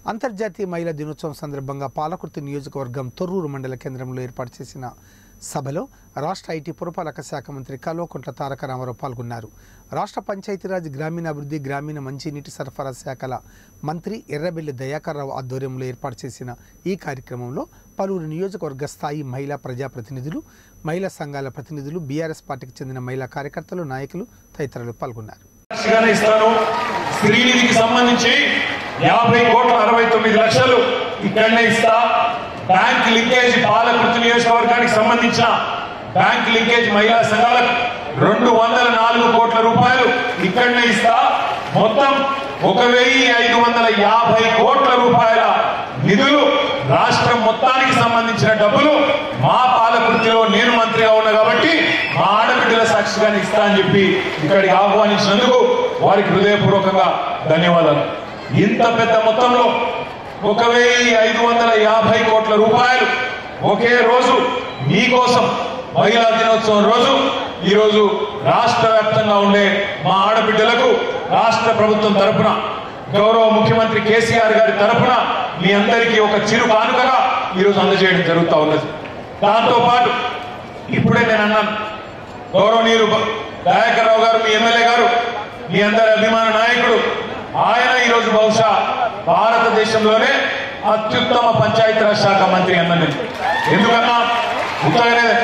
అంతర్జాతీయ మహిళా దినోత్సవం సందర్భంగా పాలకుర్తి నియోజకవర్గం తొర్రూరు మండల కేంద్రంలో ఏర్పాటు చేసిన సభలో రాష్ట్ర ఐటీ పురపాలక శాఖ మంత్రి కల్వకుంట్ల తారక రామారావు పాల్గొన్నారు రాష్ట్ర పంచాయతీరాజ్ గ్రామీణాభివృద్ధి గ్రామీణ మంచినీటి సరఫరా శాఖల మంత్రి ఎర్రబెల్లి దయాకర్రావు ఆధ్వర్యంలో ఏర్పాటు చేసిన ఈ కార్యక్రమంలో పలువురు నియోజకవర్గ స్థాయి మహిళా ప్రజాప్రతినిధులు మహిళా సంఘాల ప్రతినిధులు బీఆర్ఎస్ పార్టీకి చెందిన మహిళా కార్యకర్తలు నాయకులు తదితరులు పాల్గొన్నారు సాక్షిగానే ఇస్తాను శ్రీనిధికి సంబంధించి యాభై కోట్ల అరవై తొమ్మిది లక్షలు ఇక్కడనే ఇస్తా బ్యాంక్ లింకేజ్ పాలకృతి నియోజకవర్గానికి సంబంధించిన బ్యాంక్ లింకేజ్ మహిళా సంఘాలకు రెండు వందల నాలుగు కోట్ల రూపాయలు ఇక్కడనే ఇస్తా మొత్తం ఒక వెయ్యి ఐదు వందల యాభై కోట్ల రూపాయల నిధులు రాష్ట్రం మొత్తానికి సంబంధించిన డబ్బులు మా పాలకృతిలో నేను మంత్రిగా ఉన్నా కాబట్టి మా ఆడబిడ్డల సాక్షిగానే ఇస్తా అని చెప్పి ఇక్కడికి ఆహ్వానించినందుకు వారికి హృదయపూర్వకంగా ధన్యవాదాలు ఇంత పెద్ద మొత్తంలో ఒక వెయ్యి ఐదు వందల యాభై కోట్ల రూపాయలు ఒకే రోజు మీకోసం మహిళా దినోత్సవం రోజు ఈ రోజు రాష్ట్ర వ్యాప్తంగా ఉండే మా ఆడబిడ్డలకు రాష్ట్ర ప్రభుత్వం తరపున గౌరవ ముఖ్యమంత్రి కేసీఆర్ గారి తరపున మీ అందరికీ ఒక చిరు కానుకగా ఈరోజు అందజేయడం జరుగుతూ ఉన్నది దాంతో పాటు ఇప్పుడే నేను అన్నాను గౌరవనీయులు దయాకర్ రావు గారు మీ ఎమ్మెల్యే గారు మీ అందరి అభిమాన నాయకుడు ఆయన ఈరోజు బహుశా భారతదేశంలోనే అత్యుత్తమ పంచాయతీరాజ్ శాఖ మంత్రి అన్నది ఎందుకన్నా ఉత్తగానే